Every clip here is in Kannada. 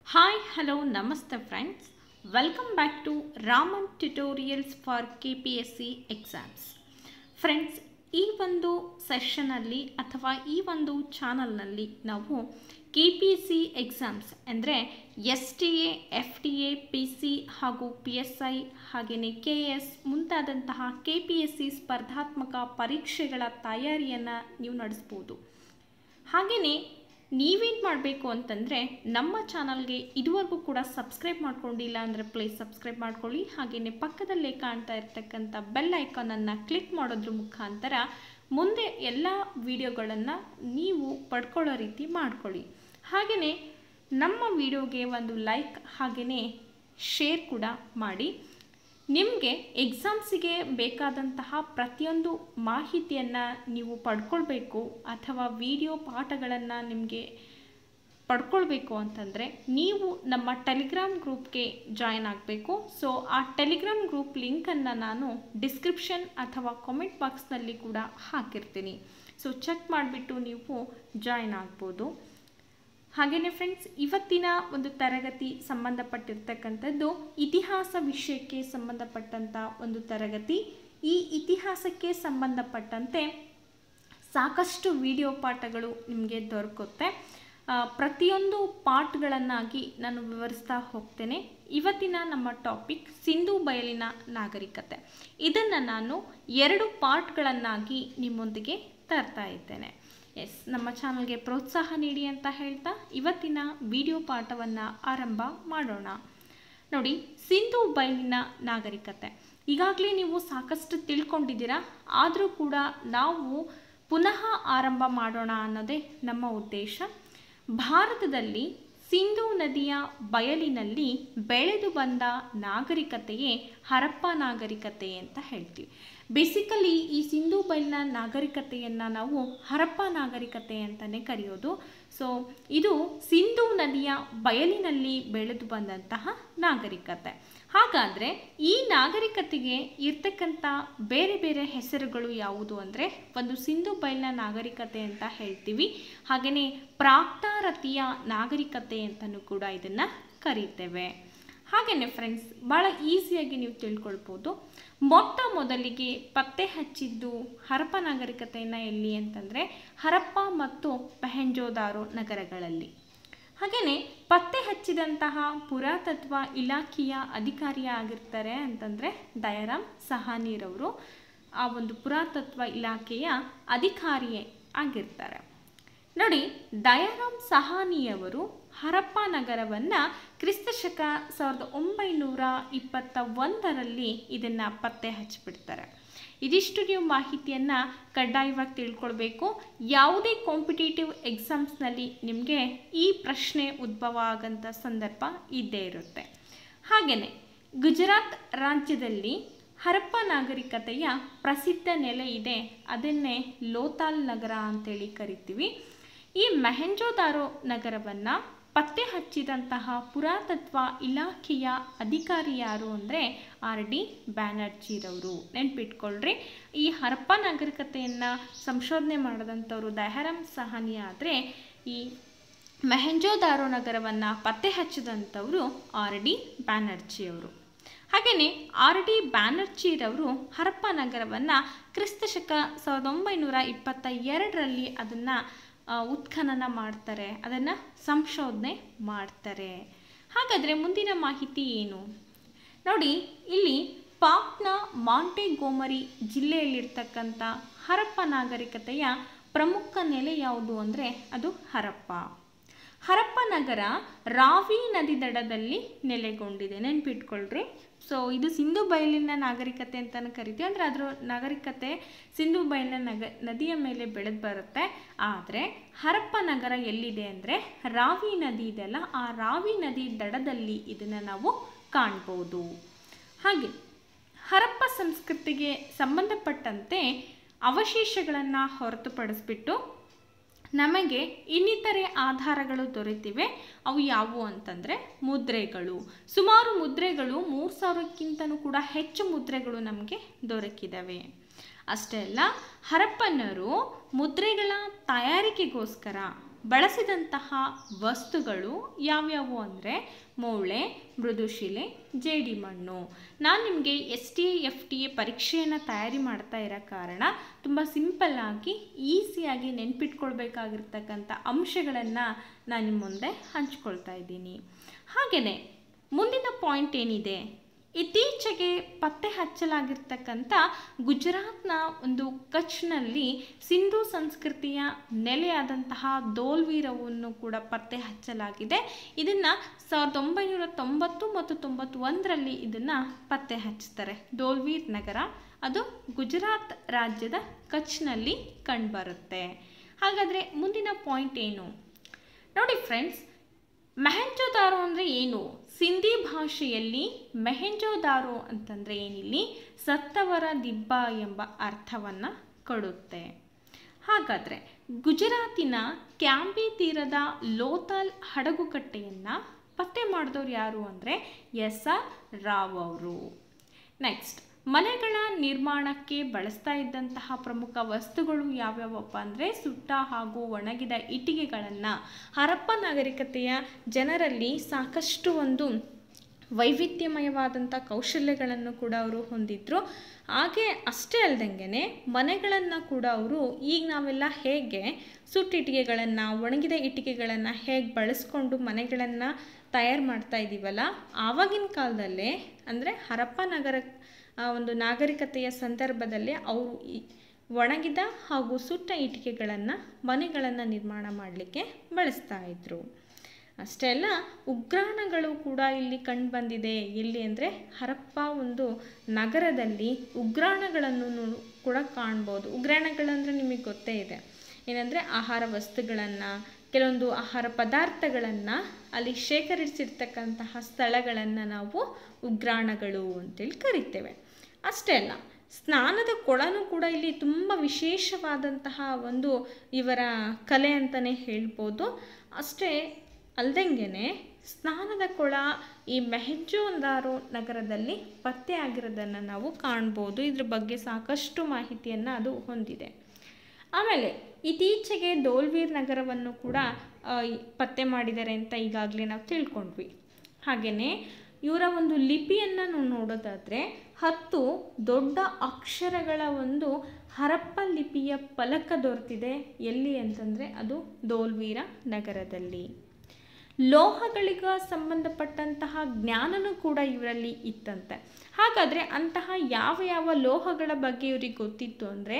ಹಾಯ್ ಹಲೋ ನಮಸ್ತೆ friends welcome back to Raman tutorials for K P S C exams friends ಈ ಒಂದು ಸೆಷನಲ್ಲಿ ಅಥವಾ ಈ ಒಂದು ಚಾನಲ್ನಲ್ಲಿ ನಾವು K P S C exams ಅಂದರೆ S T A F T A P C ಹಾಗೂ ಪಿ ಎಸ್ ಐ ಹಾಗೆಯೇ ಕೆ ಎಸ್ ಮುಂತಾದಂತಹ ಕೆ ಪಿ ಎಸ್ ಸಿ ಸ್ಪರ್ಧಾತ್ಮಕ ಪರೀಕ್ಷೆಗಳ ತಯಾರಿಯನ್ನು ನೀವು ನಡೆಸ್ಬೋದು ಹಾಗೆಯೇ ನೀವೇನು ಮಾಡಬೇಕು ಅಂತಂದರೆ ನಮ್ಮ ಚಾನಲ್ಗೆ ಇದುವರೆಗೂ ಕೂಡ ಸಬ್ಸ್ಕ್ರೈಬ್ ಮಾಡ್ಕೊಂಡಿಲ್ಲ ಅಂದರೆ ಪ್ಲೀಸ್ ಸಬ್ಸ್ಕ್ರೈಬ್ ಮಾಡ್ಕೊಳ್ಳಿ ಹಾಗೆಯೇ ಪಕ್ಕದಲ್ಲೇ ಕಾಣ್ತಾ ಇರ್ತಕ್ಕಂಥ ಬೆಲ್ ಐಕಾನನ್ನು ಕ್ಲಿಕ್ ಮಾಡೋದ್ರ ಮುಖಾಂತರ ಮುಂದೆ ಎಲ್ಲ ವಿಡಿಯೋಗಳನ್ನು ನೀವು ಪಡ್ಕೊಳ್ಳೋ ರೀತಿ ಮಾಡ್ಕೊಳ್ಳಿ ಹಾಗೆಯೇ ನಮ್ಮ ವಿಡಿಯೋಗೆ ಒಂದು ಲೈಕ್ ಹಾಗೆಯೇ ಶೇರ್ ಕೂಡ ಮಾಡಿ ನಿಮಗೆ ಎಕ್ಸಾಮ್ಸಿಗೆ ಬೇಕಾದಂತಹ ಪ್ರತಿಯೊಂದು ಮಾಹಿತಿಯನ್ನು ನೀವು ಪಡ್ಕೊಳ್ಬೇಕು ಅಥವಾ ವಿಡಿಯೋ ಪಾಠಗಳನ್ನು ನಿಮಗೆ ಪಡ್ಕೊಳ್ಬೇಕು ಅಂತಂದರೆ ನೀವು ನಮ್ಮ ಟೆಲಿಗ್ರಾಮ್ ಗ್ರೂಪ್ಗೆ ಜಾಯ್ನ್ ಆಗಬೇಕು ಸೊ ಆ ಟೆಲಿಗ್ರಾಮ್ ಗ್ರೂಪ್ ಲಿಂಕನ್ನು ನಾನು ಡಿಸ್ಕ್ರಿಪ್ಷನ್ ಅಥವಾ ಕಾಮೆಂಟ್ ಬಾಕ್ಸ್ನಲ್ಲಿ ಕೂಡ ಹಾಕಿರ್ತೀನಿ ಸೊ ಚೆಕ್ ಮಾಡಿಬಿಟ್ಟು ನೀವು ಜಾಯ್ನ್ ಆಗ್ಬೋದು ಹಾಗೆಯೇ ಫ್ರೆಂಡ್ಸ್ ಇವತ್ತಿನ ಒಂದು ತರಗತಿ ಸಂಬಂಧಪಟ್ಟಿರ್ತಕ್ಕಂಥದ್ದು ಇತಿಹಾಸ ವಿಷಯಕ್ಕೆ ಸಂಬಂಧಪಟ್ಟಂಥ ಒಂದು ತರಗತಿ ಈ ಇತಿಹಾಸಕ್ಕೆ ಸಂಬಂಧಪಟ್ಟಂತೆ ಸಾಕಷ್ಟು ವಿಡಿಯೋ ಪಾಠಗಳು ನಿಮಗೆ ದೊರಕುತ್ತೆ ಪ್ರತಿಯೊಂದು ಪಾಠಗಳನ್ನಾಗಿ ನಾನು ವಿವರಿಸ್ತಾ ಹೋಗ್ತೇನೆ ಇವತ್ತಿನ ನಮ್ಮ ಟಾಪಿಕ್ ಸಿಂಧು ಬಯಲಿನ ನಾಗರಿಕತೆ ಇದನ್ನು ನಾನು ಎರಡು ಪಾರ್ಟ್ಗಳನ್ನಾಗಿ ನಿಮ್ಮೊಂದಿಗೆ ತರ್ತಾ ಇದ್ದೇನೆ ಎಸ್ ನಮ್ಮ ಚಾನಲ್ಗೆ ಪ್ರೋತ್ಸಾಹ ನೀಡಿ ಅಂತ ಹೇಳ್ತಾ ಇವತ್ತಿನ ವಿಡಿಯೋ ಪಾಠವನ್ನು ಆರಂಭ ಮಾಡೋಣ ನೋಡಿ ಸಿಂಧು ಬಯಲಿನ ನಾಗರಿಕತೆ ಈಗಾಗಲೇ ನೀವು ಸಾಕಷ್ಟು ತಿಳ್ಕೊಂಡಿದ್ದೀರಾ ಆದರೂ ಕೂಡ ನಾವು ಪುನಃ ಆರಂಭ ಮಾಡೋಣ ಅನ್ನೋದೇ ನಮ್ಮ ಉದ್ದೇಶ ಭಾರತದಲ್ಲಿ ಸಿಂಧು ನದಿಯ ಬಯಲಿನಲ್ಲಿ ಬೆಳೆದು ಬಂದ ನಾಗರಿಕತೆಯೇ ಹರಪ್ಪ ನಾಗರಿಕತೆ ಅಂತ ಹೇಳ್ತೀವಿ ಬೇಸಿಕಲಿ ಈ ಸಿಂಧು ಬಯಲಿನ ನಾಗರಿಕತೆಯನ್ನು ನಾವು ಹರಪ್ಪ ನಾಗರಿಕತೆ ಅಂತಲೇ ಕರೆಯೋದು ಸೊ ಇದು ಸಿಂಧು ನದಿಯ ಬಯಲಿನಲ್ಲಿ ಬೆಳೆದು ಬಂದಂತಹ ನಾಗರಿಕತೆ ಹಾಗಾದರೆ ಈ ನಾಗರಿಕತೆಗೆ ಇರ್ತಕ್ಕಂಥ ಬೇರೆ ಬೇರೆ ಹೆಸರುಗಳು ಯಾವುದು ಅಂದರೆ ಒಂದು ಸಿಂಧು ಬಯಲಿನ ನಾಗರಿಕತೆ ಅಂತ ಹೇಳ್ತೀವಿ ಹಾಗೆಯೇ ಪ್ರಾಕ್ತಾರತಿಯ ನಾಗರಿಕತೆ ಅಂತಲೂ ಕೂಡ ಇದನ್ನು ಕರೀತೇವೆ ಹಾಗೆಯೇ ಫ್ರೆಂಡ್ಸ್ ಭಾಳ ಈಸಿಯಾಗಿ ನೀವು ತಿಳ್ಕೊಳ್ಬೋದು ಮೊಟ್ಟ ಮೊದಲಿಗೆ ಪತ್ತೆ ಹಚ್ಚಿದ್ದು ಹರಪ್ಪ ನಾಗರಿಕತೆಯನ್ನು ಎಲ್ಲಿ ಅಂತಂದರೆ ಹರಪ್ಪ ಮತ್ತು ಪೆಹೆಂಜೋದಾರೋ ನಗರಗಳಲ್ಲಿ ಹಾಗೆಯೇ ಪತ್ತೆ ಹಚ್ಚಿದಂತಹ ಪುರಾತತ್ವ ಇಲಾಖೆಯ ಅಧಿಕಾರಿಯ ಆಗಿರ್ತಾರೆ ಅಂತಂದರೆ ದಯಾರಾಮ್ ಸಹಾನಿರವರು ಆ ಒಂದು ಪುರಾತತ್ವ ಇಲಾಖೆಯ ಅಧಿಕಾರಿಯೇ ಆಗಿರ್ತಾರೆ ನೋಡಿ ದಯಾರಾಮ್ ಸಹಾನಿಯವರು ಹರಪ್ಪ ನಗರವನ್ನು ಕ್ರಿಸ್ತಶಕ ಸಾವಿರದ ಒಂಬೈನೂರ ಇಪ್ಪತ್ತ ಒಂದರಲ್ಲಿ ಇದನ್ನು ಪತ್ತೆ ಹಚ್ಚಿಬಿಡ್ತಾರೆ ಇದಿಷ್ಟು ನೀವು ಮಾಹಿತಿಯನ್ನು ಕಡ್ಡಾಯವಾಗಿ ತಿಳ್ಕೊಳ್ಬೇಕು ಯಾವುದೇ ಕಾಂಪಿಟೇಟಿವ್ ಎಕ್ಸಾಮ್ಸ್ನಲ್ಲಿ ನಿಮಗೆ ಈ ಪ್ರಶ್ನೆ ಉದ್ಭವ ಆಗಂಥ ಸಂದರ್ಭ ಇದ್ದೇ ಇರುತ್ತೆ ಹಾಗೆಯೇ ಗುಜರಾತ್ ರಾಜ್ಯದಲ್ಲಿ ಹರಪ್ಪ ನಾಗರಿಕತೆಯ ಪ್ರಸಿದ್ಧ ನೆಲೆ ಇದೆ ಅದನ್ನೇ ಲೋತಾಲ್ ನಗರ ಅಂತೇಳಿ ಕರಿತೀವಿ ಈ ಮೆಹೆಂಜೋದಾರೋ ನಗರವನ್ನು ಪತ್ತೆ ಹಚ್ಚಿದಂತಹ ಪುರಾತತ್ವ ಇಲಾಖೆಯ ಅಧಿಕಾರಿ ಯಾರು ಅಂದರೆ ಆರ್ ಡಿ ಬ್ಯಾನರ್ಜಿರವರು ನೆನ್ಪಿಟ್ಕೊಳ್ರಿ ಈ ಹರಪ್ಪ ನಾಗರಿಕತೆಯನ್ನು ಸಂಶೋಧನೆ ಮಾಡಿದಂಥವ್ರು ದಯಾರಾಮ್ ಸಹಾನಿ ಆದರೆ ಈ ಮೆಹೆಂಜೋದಾರೋ ನಗರವನ್ನು ಪತ್ತೆ ಹಚ್ಚಿದಂಥವರು ಆರ್ ಡಿ ಬ್ಯಾನರ್ಜಿಯವರು ಹಾಗೆಯೇ ಆರ್ ಡಿ ಬ್ಯಾನರ್ಜಿರವರು ಹರಪ್ಪ ನಗರವನ್ನು ಕ್ರಿಸ್ತಶಕ ಸಾವಿರದ ಒಂಬೈನೂರ ಇಪ್ಪತ್ತ ಎರಡರಲ್ಲಿ ಅದನ್ನು ಉತ್ಖನನ ಮಾಡ್ತಾರೆ ಅದನ್ನು ಸಂಶೋಧನೆ ಮಾಡ್ತಾರೆ ಹಾಗಾದರೆ ಮುಂದಿನ ಮಾಹಿತಿ ಏನು ನೋಡಿ ಇಲ್ಲಿ ಪಾಕ್ನ ಮಾಂಟೆಗೋಮರಿ ಜಿಲ್ಲೆಯಲ್ಲಿರ್ತಕ್ಕಂಥ ಹರಪ್ಪ ನಾಗರಿಕತೆಯ ಪ್ರಮುಖ ನೆಲೆ ಯಾವುದು ಅಂದರೆ ಅದು ಹರಪ್ಪ ಹರಪ್ಪ ನಗರ ರಾವಿ ನದಿ ದಡದಲ್ಲಿ ನೆಲೆಗೊಂಡಿದೆ ನೆನ್ಪಿಟ್ಕೊಳ್ರಿ ಸೊ ಇದು ಸಿಂಧು ಬಯಲಿನ ನಾಗರಿಕತೆ ಅಂತಲೂ ಕರಿತೀವಿ ಅಂದರೆ ಅದರ ನಾಗರಿಕತೆ ಸಿಂಧು ಬಯಲಿನ ನಗ ನದಿಯ ಮೇಲೆ ಬೆಳೆದು ಬರುತ್ತೆ ಆದರೆ ಹರಪ್ಪ ನಗರ ಎಲ್ಲಿದೆ ಅಂದರೆ ರಾವಿ ನದಿ ಇದೆಯಲ್ಲ ಆ ರಾವಿ ನದಿ ದಡದಲ್ಲಿ ಇದನ್ನು ನಾವು ಕಾಣ್ಬೋದು ಹಾಗೆ ಹರಪ್ಪ ಸಂಸ್ಕೃತಿಗೆ ಸಂಬಂಧಪಟ್ಟಂತೆ ಅವಶೇಷಗಳನ್ನು ಹೊರತುಪಡಿಸ್ಬಿಟ್ಟು ನಮಗೆ ಇನ್ನಿತರೆ ಆಧಾರಗಳು ದೊರೆತಿವೆ ಅವು ಯಾವುವು ಅಂತಂದರೆ ಮುದ್ರೆಗಳು ಸುಮಾರು ಮುದ್ರೆಗಳು ಮೂರು ಸಾವಿರಕ್ಕಿಂತಲೂ ಕೂಡ ಹೆಚ್ಚು ಮುದ್ರೆಗಳು ನಮಗೆ ದೊರಕಿದವೆ ಅಷ್ಟೇ ಅಲ್ಲ ಹರಪ್ಪನರು ಮುದ್ರೆಗಳ ತಯಾರಿಕೆಗೋಸ್ಕರ ಬಳಸಿದಂತಹ ವಸ್ತುಗಳು ಯಾವ್ಯಾವು ಅಂದರೆ ಮೂಳೆ ಮೃದುಶಿಲೆ ಜೇಡಿಮಣ್ಣು ನಾನು ನಿಮಗೆ S T A F T A ಪರೀಕ್ಷೆಯನ್ನು ತಯಾರಿ ಮಾಡ್ತಾ ಇರೋ ಕಾರಣ ತುಂಬ ಸಿಂಪಲ್ಲಾಗಿ ಈಸಿಯಾಗಿ ನೆನ್ಪಿಟ್ಕೊಳ್ಬೇಕಾಗಿರ್ತಕ್ಕಂಥ ಅಂಶಗಳನ್ನು ನಾನು ನಿಮ್ಮ ಮುಂದೆ ಹಂಚ್ಕೊಳ್ತಾ ಇದ್ದೀನಿ ಹಾಗೆಯೇ ಮುಂದಿನ ಪಾಯಿಂಟ್ ಏನಿದೆ ಇತ್ತೀಚೆಗೆ ಪತ್ತೆ ಹಚ್ಚಲಾಗಿರ್ತಕ್ಕಂಥ ಗುಜರಾತ್ನ ಒಂದು ಕಚ್ನಲ್ಲಿ ಸಿಂಧು ಸಂಸ್ಕೃತಿಯ ನೆಲೆಯಾದಂತಹ ದೋಲ್ವೀರವನ್ನು ಕೂಡ ಪತ್ತೆ ಹಚ್ಚಲಾಗಿದೆ ಇದನ್ನು ಸಾವಿರದ ಒಂಬೈನೂರ ತೊಂಬತ್ತು ಮತ್ತು ತೊಂಬತ್ತೊಂದರಲ್ಲಿ ಇದನ್ನು ಪತ್ತೆ ಹಚ್ತಾರೆ ದೋಲ್ವೀರ್ ನಗರ ಅದು ಗುಜರಾತ್ ರಾಜ್ಯದ ಕಚ್ನಲ್ಲಿ ಕಂಡುಬರುತ್ತೆ ಹಾಗಾದರೆ ಮುಂದಿನ ಪಾಯಿಂಟ್ ಏನು ನೋಡಿ ಫ್ರೆಂಡ್ಸ್ ಮೆಹೆಂಜೋದಾರೋ ಅಂದರೆ ಏನು ಸಿಂಧಿ ಭಾಷೆಯಲ್ಲಿ ಮೆಹೆಂಜೋದಾರೋ ಅಂತಂದರೆ ಏನಿಲ್ಲಿ ಸತ್ತವರ ದಿಬ್ಬ ಎಂಬ ಅರ್ಥವನ್ನು ಕೊಡುತ್ತೆ ಹಾಗಾದರೆ ಗುಜರಾತಿನ ಕ್ಯಾಂಬಿ ತೀರದ ಲೋತಾಲ್ ಹಡಗುಕಟ್ಟೆಯನ್ನು ಪತ್ತೆ ಮಾಡಿದವ್ರು ಯಾರು ಅಂದರೆ ಎಸ್ ಆರ್ ರಾವ್ ಅವರು ನೆಕ್ಸ್ಟ್ ಮನೆಗಳ ನಿರ್ಮಾಣಕ್ಕೆ ಬಳಸ್ತಾ ಇದ್ದಂತಹ ಪ್ರಮುಖ ವಸ್ತುಗಳು ಯಾವ್ಯಾವಪ್ಪ ಅಂದರೆ ಸುಟ್ಟ ಹಾಗೂ ಒಣಗಿದ ಇಟ್ಟಿಗೆಗಳನ್ನು ಹರಪ್ಪ ನಾಗರಿಕತೆಯ ಜನರಲ್ಲಿ ಸಾಕಷ್ಟು ಒಂದು ವೈವಿಧ್ಯಮಯವಾದಂಥ ಕೌಶಲ್ಯಗಳನ್ನು ಕೂಡ ಅವರು ಹೊಂದಿದ್ರು ಹಾಗೆ ಅಷ್ಟೇ ಅಲ್ದಂಗೆ ಮನೆಗಳನ್ನು ಕೂಡ ಅವರು ಈಗ ನಾವೆಲ್ಲ ಹೇಗೆ ಸುಟ್ಟಿಟ್ಟಿಗೆಗಳನ್ನು ಒಣಗಿದ ಇಟ್ಟಿಗೆಗಳನ್ನು ಹೇಗೆ ಬಳಸ್ಕೊಂಡು ಮನೆಗಳನ್ನು ತಯಾರು ಮಾಡ್ತಾ ಇದ್ದೀವಲ್ಲ ಆವಾಗಿನ ಕಾಲದಲ್ಲೇ ಅಂದರೆ ಹರಪ್ಪ ನಗರ ಒಂದು ನಾಗರಿಕತೆಯ ಸಂದರ್ಭದಲ್ಲಿ ಅವರು ಒಣಗಿದ ಹಾಗೂ ಸುಟ್ಟ ಇಟ್ಟಿಗೆಗಳನ್ನು ಮನೆಗಳನ್ನು ನಿರ್ಮಾಣ ಮಾಡಲಿಕ್ಕೆ ಬಳಸ್ತಾ ಇದ್ರು ಅಷ್ಟೇ ಅಲ್ಲ ಉಗ್ರಾಣಗಳು ಕೂಡ ಇಲ್ಲಿ ಕಂಡುಬಂದಿದೆ ಎಲ್ಲಿ ಅಂದರೆ ಹರಪ್ಪ ಒಂದು ನಗರದಲ್ಲಿ ಉಗ್ರಾಣಗಳನ್ನು ಕೂಡ ಕಾಣ್ಬೋದು ಉಗ್ರಾಣಗಳಂದರೆ ನಿಮಗೆ ಗೊತ್ತೇ ಇದೆ ಏನಂದರೆ ಆಹಾರ ವಸ್ತುಗಳನ್ನು ಕೆಲವೊಂದು ಆಹಾರ ಪದಾರ್ಥಗಳನ್ನು ಅಲ್ಲಿ ಶೇಖರಿಸಿರ್ತಕ್ಕಂತಹ ಸ್ಥಳಗಳನ್ನು ನಾವು ಉಗ್ರಾಣಗಳು ಅಂತೇಳಿ ಕರಿತೇವೆ ಅಷ್ಟೇ ಅಲ್ಲ ಸ್ನಾನದ ಕೊಳನೂ ಕೂಡ ಇಲ್ಲಿ ತುಂಬ ವಿಶೇಷವಾದಂತಹ ಒಂದು ಇವರ ಕಲೆ ಅಂತಲೇ ಹೇಳ್ಬೋದು ಅಷ್ಟೇ ಅಲ್ದಂಗೆ ಸ್ನಾನದ ಕೊಳ ಈ ಮೆಹೆಂಜೋದಾರೋ ನಗರದಲ್ಲಿ ಪತ್ತೆ ಆಗಿರೋದನ್ನು ನಾವು ಕಾಣ್ಬೋದು ಇದ್ರ ಬಗ್ಗೆ ಸಾಕಷ್ಟು ಮಾಹಿತಿಯನ್ನು ಅದು ಹೊಂದಿದೆ ಆಮೇಲೆ ಇತ್ತೀಚೆಗೆ ದೋಲ್ವೀರ್ ನಗರವನ್ನು ಕೂಡ ಪತ್ತೆ ಮಾಡಿದ್ದಾರೆ ಅಂತ ಈಗಾಗಲೇ ನಾವು ತಿಳ್ಕೊಂಡ್ವಿ ಹಾಗೆಯೇ ಇವರ ಒಂದು ಲಿಪಿಯನ್ನು ನಾವು ನೋಡೋದಾದರೆ ಹತ್ತು ದೊಡ್ಡ ಅಕ್ಷರಗಳ ಒಂದು ಹರಪ್ಪ ಲಿಪಿಯ ಫಲಕ ದೊರೆತಿದೆ ಎಲ್ಲಿ ಅಂತಂದರೆ ಅದು ದೋಲ್ವೀರ ನಗರದಲ್ಲಿ ಲೋಹಗಳಿಗೆ ಸಂಬಂಧಪಟ್ಟಂತಹ ಜ್ಞಾನನೂ ಕೂಡ ಇವರಲ್ಲಿ ಇತ್ತಂತೆ ಹಾಗಾದರೆ ಅಂತಹ ಯಾವ ಯಾವ ಲೋಹಗಳ ಬಗ್ಗೆ ಇವ್ರಿಗೆ ಗೊತ್ತಿತ್ತು ಅಂದರೆ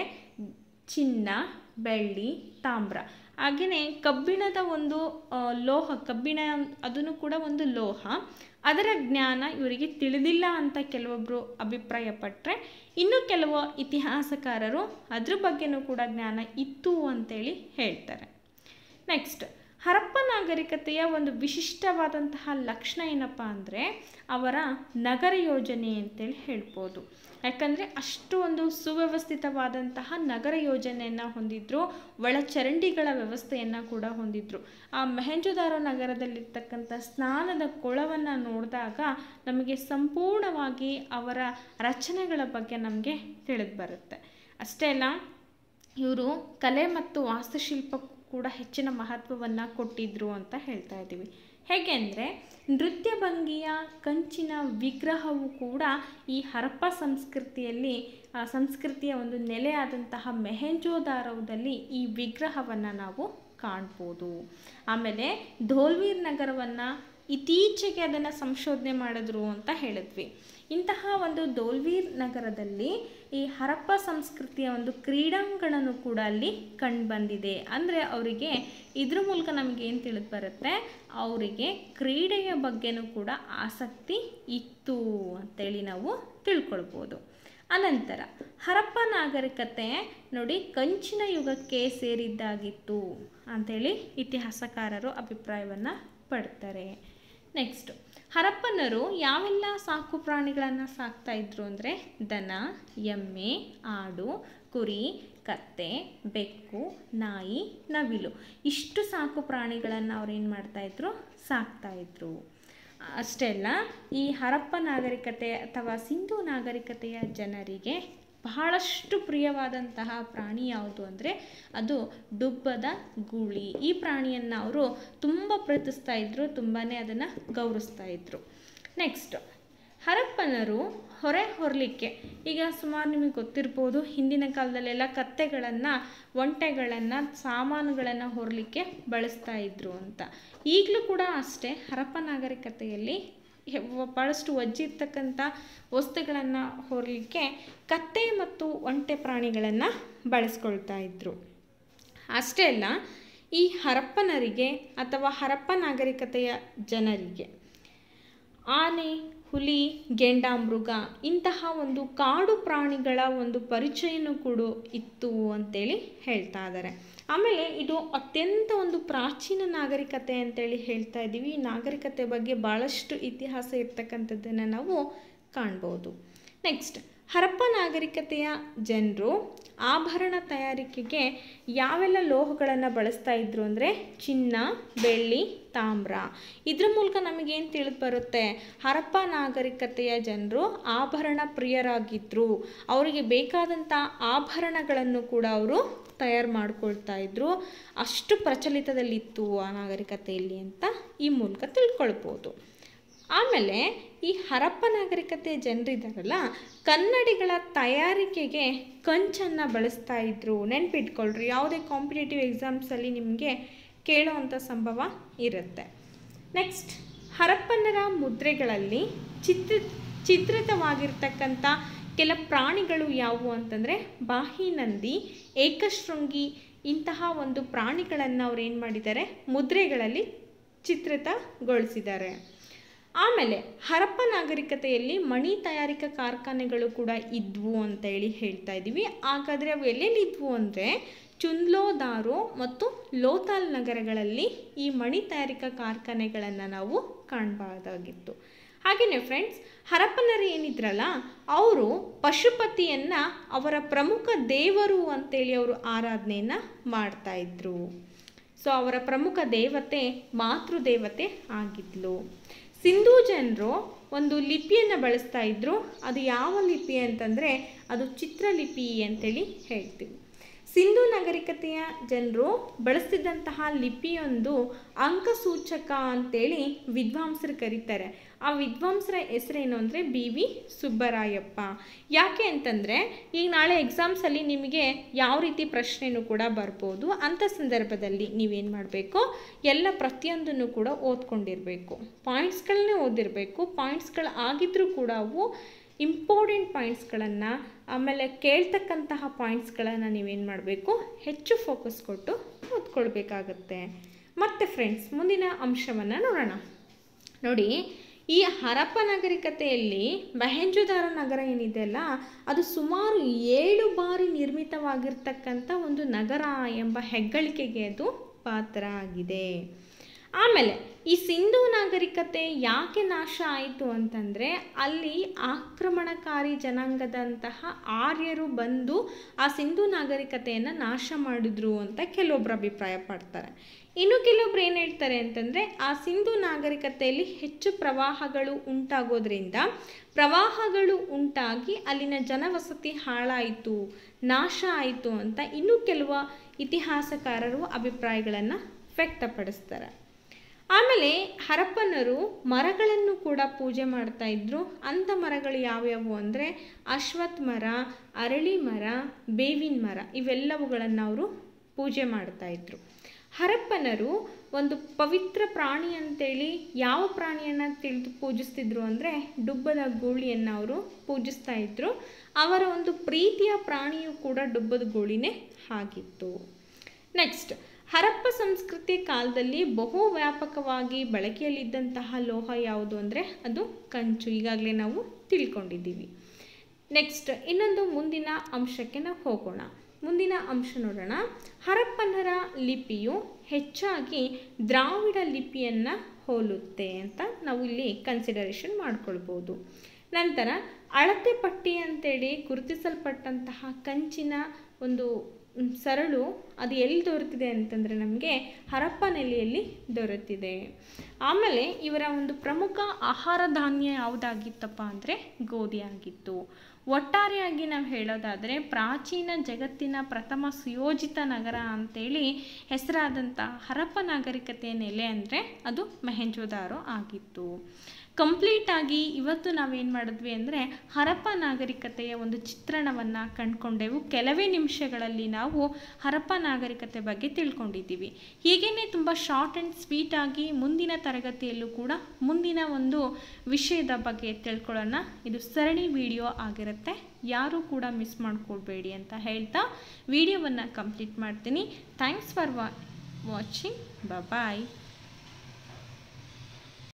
ಚಿನ್ನ ಬೆಳ್ಳಿ ತಾಮ್ರ ಹಾಗೆಯೇ ಕಬ್ಬಿಣದ ಒಂದು ಲೋಹ ಕಬ್ಬಿಣ ಅದನ್ನು ಕೂಡ ಒಂದು ಲೋಹ ಅದರ ಜ್ಞಾನ ಇವರಿಗೆ ತಿಳಿದಿಲ್ಲ ಅಂತ ಕೆಲವೊಬ್ಬರು ಅಭಿಪ್ರಾಯಪಟ್ಟರೆ ಇನ್ನು ಕೆಲವು ಇತಿಹಾಸಕಾರರು ಅದ್ರ ಬಗ್ಗೆನೂ ಕೂಡ ಜ್ಞಾನ ಇತ್ತು ಅಂತೇಳಿ ಹೇಳ್ತಾರೆ ನೆಕ್ಸ್ಟ್ ಹರಪ್ಪ ನಾಗರಿಕತೆಯ ಒಂದು ವಿಶಿಷ್ಟವಾದಂತಹ ಲಕ್ಷಣ ಏನಪ್ಪ ಅಂದರೆ ಅವರ ನಗರ ಯೋಜನೆ ಅಂತೇಳಿ ಹೇಳ್ಬೋದು ಯಾಕಂದರೆ ಅಷ್ಟು ಒಂದು ಸುವ್ಯವಸ್ಥಿತವಾದಂತಹ ನಗರ ಯೋಜನೆಯನ್ನು ಹೊಂದಿದ್ರು ಒಳಚರಂಡಿಗಳ ವ್ಯವಸ್ಥೆಯನ್ನು ಕೂಡ ಹೊಂದಿದ್ರು ಆ ಮೆಹೆಂಜುದಾರೋ ನಗರದಲ್ಲಿರ್ತಕ್ಕಂಥ ಸ್ನಾನದ ಕೊಳವನ್ನು ನೋಡಿದಾಗ ನಮಗೆ ಸಂಪೂರ್ಣವಾಗಿ ಅವರ ರಚನೆಗಳ ಬಗ್ಗೆ ನಮಗೆ ತಿಳಿದು ಬರುತ್ತೆ ಅಷ್ಟೇ ಅಲ್ಲ ಇವರು ಕಲೆ ಮತ್ತು ವಾಸ್ತುಶಿಲ್ಪ ಕೂಡ ಹೆಚ್ಚಿನ ಮಹತ್ವವನ್ನು ಕೊಟ್ಟಿದ್ರು ಅಂತ ಹೇಳ್ತಾ ಇದ್ದೀವಿ ಹೇಗೆ ಅಂದರೆ ನೃತ್ಯ ಭಂಗಿಯ ಕಂಚಿನ ವಿಗ್ರಹವು ಕೂಡ ಈ ಹರಪ್ಪ ಸಂಸ್ಕೃತಿಯಲ್ಲಿ ಸಂಸ್ಕೃತಿಯ ಒಂದು ನೆಲೆಯಾದಂತಹ ಮೆಹೆಂಜೋದಾರವದಲ್ಲಿ ಈ ವಿಗ್ರಹವನ್ನು ನಾವು ಕಾಣ್ಬೋದು ಆಮೇಲೆ ಧೋಲ್ವೀರ್ ನಗರವನ್ನು ಇತ್ತೀಚೆಗೆ ಅದನ್ನು ಸಂಶೋಧನೆ ಮಾಡಿದ್ರು ಅಂತ ಹೇಳಿದ್ವಿ ಇಂತಹ ಒಂದು ದೋಲ್ವೀರ್ ನಗರದಲ್ಲಿ ಈ ಹರಪ್ಪ ಸಂಸ್ಕೃತಿಯ ಒಂದು ಕ್ರೀಡಾಂಗಣನೂ ಕೂಡ ಅಲ್ಲಿ ಕಂಡುಬಂದಿದೆ ಅಂದರೆ ಅವರಿಗೆ ಇದ್ರ ಮೂಲಕ ನಮಗೆ ಏನು ತಿಳಿದು ಬರುತ್ತೆ ಅವರಿಗೆ ಕ್ರೀಡೆಯ ಬಗ್ಗೆನೂ ಕೂಡ ಆಸಕ್ತಿ ಇತ್ತು ಅಂತೇಳಿ ನಾವು ತಿಳ್ಕೊಳ್ಬೋದು ಅನಂತರ ಹರಪ್ಪ ನಾಗರಿಕತೆ ನೋಡಿ ಕಂಚಿನ ಯುಗಕ್ಕೆ ಸೇರಿದ್ದಾಗಿತ್ತು ಅಂಥೇಳಿ ಇತಿಹಾಸಕಾರರು ಅಭಿಪ್ರಾಯವನ್ನು ಪಡ್ತಾರೆ ನೆಕ್ಸ್ಟು ಹರಪ್ಪನರು ಯಾವೆಲ್ಲ ಸಾಕು ಪ್ರಾಣಿಗಳನ್ನು ಸಾಕ್ತಾ ಇದ್ರು ಅಂದರೆ ದನ ಎಮ್ಮೆ ಆಡು ಕುರಿ ಕತ್ತೆ ಬೆಕ್ಕು ನಾಯಿ ನವಿಲು ಇಷ್ಟು ಸಾಕು ಪ್ರಾಣಿಗಳನ್ನು ಅವ್ರು ಏನು ಮಾಡ್ತಾಯಿದ್ರು ಸಾಕ್ತಾಯಿದ್ರು ಅಷ್ಟೇ ಅಲ್ಲ ಈ ಹರಪ್ಪ ನಾಗರಿಕತೆ ಅಥವಾ ಸಿಂಧು ನಾಗರಿಕತೆಯ ಜನರಿಗೆ ಬಹಳಷ್ಟು ಪ್ರಿಯವಾದಂತಹ ಪ್ರಾಣಿ ಯಾವುದು ಅಂದರೆ ಅದು ಡುಬ್ಬದ ಗೂಳಿ ಈ ಪ್ರಾಣಿಯನ್ನು ಅವರು ತುಂಬ ಪ್ರೀತಿಸ್ತಾ ಇದ್ರು ತುಂಬಾ ಅದನ್ನು ಗೌರವಿಸ್ತಾ ಇದ್ರು ನೆಕ್ಸ್ಟ್ ಹರಪ್ಪನರು ಹೊರೆ ಹೊರಲಿಕ್ಕೆ ಈಗ ಸುಮಾರು ನಿಮಗೆ ಗೊತ್ತಿರ್ಬೋದು ಹಿಂದಿನ ಕಾಲದಲ್ಲೆಲ್ಲ ಕತ್ತೆಗಳನ್ನು ಒಂಟೆಗಳನ್ನು ಸಾಮಾನುಗಳನ್ನು ಹೊರಲಿಕ್ಕೆ ಬಳಸ್ತಾ ಇದ್ರು ಅಂತ ಈಗಲೂ ಕೂಡ ಅಷ್ಟೇ ಹರಪ್ಪ ನಾಗರಿಕತೆಯಲ್ಲಿ ಹೆ- ಭಾಳಷ್ಟು ಒಜ್ಜಿರ್ತಕ್ಕಂಥ ವಸ್ತುಗಳನ್ನು ಹೊರಲಿಕ್ಕೆ ಕತ್ತೆ ಮತ್ತು ಒಂಟೆ ಪ್ರಾಣಿಗಳನ್ನು ಬಳಸ್ಕೊಳ್ತಾ ಇದ್ರು ಅಷ್ಟೇ ಅಲ್ಲ ಈ ಹರಪ್ಪನರಿಗೆ ಅಥವಾ ಹರಪ್ಪ ನಾಗರಿಕತೆಯ ಜನರಿಗೆ ಆನೆ ಹುಲಿ ಗೆಂಡಾಮೃಗ ಇಂತಹ ಒಂದು ಕಾಡು ಪ್ರಾಣಿಗಳ ಒಂದು ಪರಿಚಯನೂ ಕೂಡ ಇತ್ತು ಅಂತೇಳಿ ಹೇಳ್ತಾ ಇದ್ದಾರೆ ಆಮೇಲೆ ಇದು ಅತ್ಯಂತ ಒಂದು ಪ್ರಾಚೀನ ನಾಗರಿಕತೆ ಅಂತೇಳಿ ಹೇಳ್ತಾ ಇದ್ದೀವಿ ಈ ನಾಗರಿಕತೆ ಬಗ್ಗೆ ಭಾಳಷ್ಟು ಇತಿಹಾಸ ಇರ್ತಕ್ಕಂಥದ್ದನ್ನು ನಾವು ಕಾಣ್ಬೋದು ನೆಕ್ಸ್ಟ್ ಹರಪ್ಪ ನಾಗರಿಕತೆಯ ಜನರು ಆಭರಣ ತಯಾರಿಕೆಗೆ ಯಾವೆಲ್ಲ ಲೋಹಗಳನ್ನು ಬಳಸ್ತಾ ಇದ್ರು ಅಂದರೆ ಚಿನ್ನ ಬೆಳ್ಳಿ ತಾಮ್ರ ಇದ್ರ ಮೂಲಕ ನಮಗೇನು ತಿಳಿದು ಬರುತ್ತೆ ಹರಪ್ಪ ನಾಗರಿಕತೆಯ ಜನರು ಆಭರಣ ಪ್ರಿಯರಾಗಿದ್ದರು ಅವರಿಗೆ ಬೇಕಾದಂಥ ಆಭರಣಗಳನ್ನು ಕೂಡ ಅವರು ತಯಾರು ಮಾಡ್ಕೊಳ್ತಾ ಇದ್ರು ಅಷ್ಟು ಪ್ರಚಲಿತದಲ್ಲಿತ್ತು ಆ ನಾಗರಿಕತೆಯಲ್ಲಿ ಅಂತ ಈ ಮೂಲಕ ತಿಳ್ಕೊಳ್ಬೋದು ಆಮೇಲೆ ಈ ಹರಪ್ಪ ನಾಗರಿಕತೆ ಜನರಿದ್ದಾರಲ್ಲ ಕನ್ನಡಿಗಳ ತಯಾರಿಕೆಗೆ ಕಂಚನ್ನು ಬಳಸ್ತಾ ಇದ್ರು ನೆನ್ಪಿಟ್ಕೊಳ್ರಿ ಯಾವುದೇ ಕಾಂಪಿಟೇಟಿವ್ ಎಕ್ಸಾಮ್ಸಲ್ಲಿ ನಿಮಗೆ ಕೇಳೋವಂಥ ಸಂಭವ ಇರುತ್ತೆ ನೆಕ್ಸ್ಟ್ ಹರಪ್ಪನರ ಮುದ್ರೆಗಳಲ್ಲಿ ಚಿತ್ರ ಚಿತ್ರಿತವಾಗಿರ್ತಕ್ಕಂಥ ಕೆಲ ಪ್ರಾಣಿಗಳು ಯಾವುವು ಅಂತಂದರೆ ಬಾಹಿನಂದಿ ಏಕಶೃಂಗಿ ಇಂತಹ ಒಂದು ಪ್ರಾಣಿಗಳನ್ನು ಅವ್ರು ಏನು ಮಾಡಿದ್ದಾರೆ ಮುದ್ರೆಗಳಲ್ಲಿ ಚಿತ್ರಿತಗೊಳಿಸಿದ್ದಾರೆ ಆಮೇಲೆ ಹರಪ್ಪ ನಾಗರಿಕತೆಯಲ್ಲಿ ಮಣಿ ತಯಾರಿಕಾ ಕಾರ್ಖಾನೆಗಳು ಕೂಡ ಇದ್ವು ಅಂತ ಹೇಳಿ ಹೇಳ್ತಾ ಇದ್ದೀವಿ ಹಾಗಾದರೆ ಅವು ಎಲ್ಲೆಲ್ಲಿ ಇದ್ವು ಅಂದರೆ ಚುನ್ಲೋದಾರೋ ಮತ್ತು ಲೋತಾಲ್ ನಗರಗಳಲ್ಲಿ ಈ ಮಣಿ ತಯಾರಿಕಾ ಕಾರ್ಖಾನೆಗಳನ್ನು ನಾವು ಕಾಣಬಹುದಾಗಿತ್ತು ಹಾಗೆಯೇ ಫ್ರೆಂಡ್ಸ್ ಹರಪ್ಪನರು ಏನಿದ್ರಲ್ಲ ಅವರು ಪಶುಪತಿಯನ್ನು ಅವರ ಪ್ರಮುಖ ದೇವರು ಅಂತೇಳಿ ಅವರು ಆರಾಧನೆಯನ್ನು ಮಾಡ್ತಾ ಇದ್ರು ಸೊ ಅವರ ಪ್ರಮುಖ ದೇವತೆ ಮಾತೃದೇವತೆ ಆಗಿದ್ಲು ಸಿಂಧೂ ಜನರು ಒಂದು ಲಿಪಿಯನ್ನು ಬಳಸ್ತಾ ಇದ್ರು ಅದು ಯಾವ ಲಿಪಿ ಅಂತಂದರೆ ಅದು ಚಿತ್ರಲಿಪಿ ಅಂತೇಳಿ ಹೇಳ್ತೀವಿ ಸಿಂಧು ನಾಗರಿಕತೆಯ ಜನರು ಬಳಸ್ತಿದ್ದಂತಹ ಲಿಪಿಯೊಂದು ಅಂಕಸೂಚಕ ಅಂತೇಳಿ ವಿದ್ವಾಂಸರು ಕರೀತಾರೆ ಆ ವಿದ್ವಾಂಸರ ಹೆಸರೇನು ಅಂದರೆ ಬಿ ವಿ ಸುಬ್ಬರಾಯಪ್ಪ ಯಾಕೆ ಅಂತಂದರೆ ಈಗ ನಾಳೆ ಎಕ್ಸಾಮ್ಸಲ್ಲಿ ನಿಮಗೆ ಯಾವ ರೀತಿ ಪ್ರಶ್ನೆನೂ ಕೂಡ ಬರ್ಬೋದು ಅಂಥ ಸಂದರ್ಭದಲ್ಲಿ ನೀವೇನು ಮಾಡಬೇಕು ಎಲ್ಲ ಪ್ರತಿಯೊಂದನ್ನು ಕೂಡ ಓದ್ಕೊಂಡಿರಬೇಕು ಪಾಯಿಂಟ್ಸ್ಗಳನ್ನೇ ಓದಿರಬೇಕು ಪಾಯಿಂಟ್ಸ್ಗಳು ಆಗಿದ್ರೂ ಕೂಡ ಅವು ಇಂಪಾರ್ಟೆಂಟ್ ಪಾಯಿಂಟ್ಸ್ಗಳನ್ನು ಆಮೇಲೆ ಕೇಳ್ತಕ್ಕಂತಹ ಪಾಯಿಂಟ್ಸ್ಗಳನ್ನು ನೀವೇನು ಮಾಡಬೇಕು ಹೆಚ್ಚು ಫೋಕಸ್ ಕೊಟ್ಟು ಓದ್ಕೊಳ್ಬೇಕಾಗತ್ತೆ ಮತ್ತು ಫ್ರೆಂಡ್ಸ್ ಮುಂದಿನ ಅಂಶವನ್ನು ನೋಡೋಣ ನೋಡಿ ಈ ಹರಪ್ಪ ನಾಗರಿಕತೆಯಲ್ಲಿ ಮಹೆಂಜೋದಾರ ನಗರ ಏನಿದೆಯಲ್ಲ ಅದು ಸುಮಾರು ಏಳು ಬಾರಿ ನಿರ್ಮಿತವಾಗಿರ್ತಕ್ಕಂಥ ಒಂದು ನಗರ ಎಂಬ ಹೆಗ್ಗಳಿಕೆಗೆ ಅದು ಪಾತ್ರ ಆಗಿದೆ ಆಮೇಲೆ ಈ ಸಿಂಧು ನಾಗರಿಕತೆ ಯಾಕೆ ನಾಶ ಆಯಿತು ಅಂತಂದರೆ ಅಲ್ಲಿ ಆಕ್ರಮಣಕಾರಿ ಜನಾಂಗದಂತಹ ಆರ್ಯರು ಬಂದು ಆ ಸಿಂಧು ನಾಗರಿಕತೆಯನ್ನು ನಾಶ ಮಾಡಿದ್ರು ಅಂತ ಕೆಲವೊಬ್ಬರು ಅಭಿಪ್ರಾಯ ಪಡ್ತಾರೆ ಇನ್ನು ಕೆಲವೊಬ್ರು ಏನು ಹೇಳ್ತಾರೆ ಅಂತಂದರೆ ಆ ಸಿಂಧು ನಾಗರಿಕತೆಯಲ್ಲಿ ಹೆಚ್ಚು ಪ್ರವಾಹಗಳು ಉಂಟಾಗೋದ್ರಿಂದ ಪ್ರವಾಹಗಳು ಉಂಟಾಗಿ ಅಲ್ಲಿನ ಜನವಸತಿ ಹಾಳಾಯಿತು ನಾಶ ಆಯಿತು ಅಂತ ಇನ್ನೂ ಕೆಲವು ಇತಿಹಾಸಕಾರರು ಅಭಿಪ್ರಾಯಗಳನ್ನು ವ್ಯಕ್ತಪಡಿಸ್ತಾರೆ ಆಮೇಲೆ ಹರಪ್ಪನರು ಮರಗಳನ್ನು ಕೂಡ ಪೂಜೆ ಮಾಡ್ತಾ ಇದ್ರು ಅಂಥ ಮರಗಳು ಯಾವ್ಯಾವು ಅಂದರೆ ಅಶ್ವತ್ಥ ಮರ ಅರಳಿ ಮರ ಬೇವಿನ ಮರ ಇವೆಲ್ಲವುಗಳನ್ನು ಅವರು ಪೂಜೆ ಮಾಡ್ತಾ ಇದ್ರು ಹರಪ್ಪನರು ಒಂದು ಪವಿತ್ರ ಪ್ರಾಣಿ ಅಂತೇಳಿ ಯಾವ ಪ್ರಾಣಿಯನ್ನು ತಿಳಿದು ಪೂಜಿಸ್ತಿದ್ರು ಅಂದರೆ ಡುಬ್ಬದ ಗೂಳಿಯನ್ನು ಅವರು ಪೂಜಿಸ್ತಾ ಇದ್ರು ಅವರ ಒಂದು ಪ್ರೀತಿಯ ಪ್ರಾಣಿಯು ಕೂಡ ಡುಬ್ಬದ ಗೂಳಿನೇ ಆಗಿತ್ತು ನೆಕ್ಸ್ಟ್ ಹರಪ್ಪ ಸಂಸ್ಕೃತಿ ಕಾಲದಲ್ಲಿ ಬಹು ವ್ಯಾಪಕವಾಗಿ ಬಳಕೆಯಲ್ಲಿದ್ದಂತಹ ಲೋಹ ಯಾವುದು ಅಂದರೆ ಅದು ಕಂಚು ಈಗಾಗಲೇ ನಾವು ತಿಳ್ಕೊಂಡಿದ್ದೀವಿ ನೆಕ್ಸ್ಟ್ ಇನ್ನೊಂದು ಮುಂದಿನ ಅಂಶಕ್ಕೆ ನಾವು ಹೋಗೋಣ ಮುಂದಿನ ಅಂಶ ನೋಡೋಣ ಹರಪ್ಪನರ ಲಿಪಿಯು ಹೆಚ್ಚಾಗಿ ದ್ರಾವಿಡ ಲಿಪಿಯನ್ನು ಹೋಲುತ್ತೆ ಅಂತ ನಾವು ಇಲ್ಲಿ ಕನ್ಸಿಡರೇಷನ್ ಮಾಡ್ಕೊಳ್ಬೋದು ನಂತರ ಅಳತೆ ಪಟ್ಟಿ ಅಂತೇಳಿ ಗುರುತಿಸಲ್ಪಟ್ಟಂತಹ ಕಂಚಿನ ಒಂದು ಮ್, ಸರಳು ಅದು ಎಲ್ಲಿ ದೊರೆತಿದೆ ಅಂತಂದರೆ ನಮಗೆ ಹರಪ್ಪನಹಳ್ಳಿಯಲ್ಲಿ ದೊರೆತಿದೆ ಆಮೇಲೆ ಇವರ ಒಂದು ಪ್ರಮುಖ ಆಹಾರ ಧಾನ್ಯ ಯಾವುದಾಗಿತ್ತಪ್ಪ ಅಂದರೆ ಗೋಧಿ ಆಗಿತ್ತು ಒಟ್ಟಾರೆಯಾಗಿ ನಾವು ಹೇಳೋದಾದರೆ ಪ್ರಾಚೀನ ಜಗತ್ತಿನ ಪ್ರಥಮ ಸುಯೋಜಿತ ನಗರ ಅಂತೇಳಿ ಹೆಸರಾದಂಥ ಹರಪ್ಪ ನಾಗರಿಕತೆಯ ನೆಲೆ ಅಂದರೆ ಅದು ಮೆಹೆಂಜೋದಾರೋ ಆಗಿತ್ತು ಕಂಪ್ಲೀಟಾಗಿ ಇವತ್ತು ನಾವೇನು ಮಾಡಿದ್ವಿ ಅಂದರೆ ಹರಪ್ಪ ನಾಗರಿಕತೆಯ ಒಂದು ಚಿತ್ರಣವನ್ನು ಕಂಡುಕೊಂಡೆವು ಕೆಲವೇ ನಿಮಿಷಗಳಲ್ಲಿ ನಾವು ಹರಪ್ಪ ನಾಗರಿಕತೆ ಬಗ್ಗೆ ತಿಳ್ಕೊಂಡಿದ್ದೀವಿ ಹೀಗೇ ತುಂಬ ಶಾರ್ಟ್ ಆ್ಯಂಡ್ ಸ್ವೀಟಾಗಿ ಮುಂದಿನ ತರಗತಿಯಲ್ಲೂ ಕೂಡ ಮುಂದಿನ ಒಂದು ವಿಷಯದ ಬಗ್ಗೆ ತಿಳ್ಕೊಳ್ಳೋಣ ಇದು ಸರಣಿ ವಿಡಿಯೋ ಆಗಿರುತ್ತೆ ಯಾರೂ ಕೂಡ ಮಿಸ್ ಮಾಡ್ಕೊಳ್ಬೇಡಿ ಅಂತ ಹೇಳ್ತಾ ವಿಡಿಯೋವನ್ನು ಕಂಪ್ಲೀಟ್ ಮಾಡ್ತೀನಿ ಥ್ಯಾಂಕ್ಸ್ ಫಾರ್ ವಾ ವಾಚಿಂಗ್ ಬಾಯ್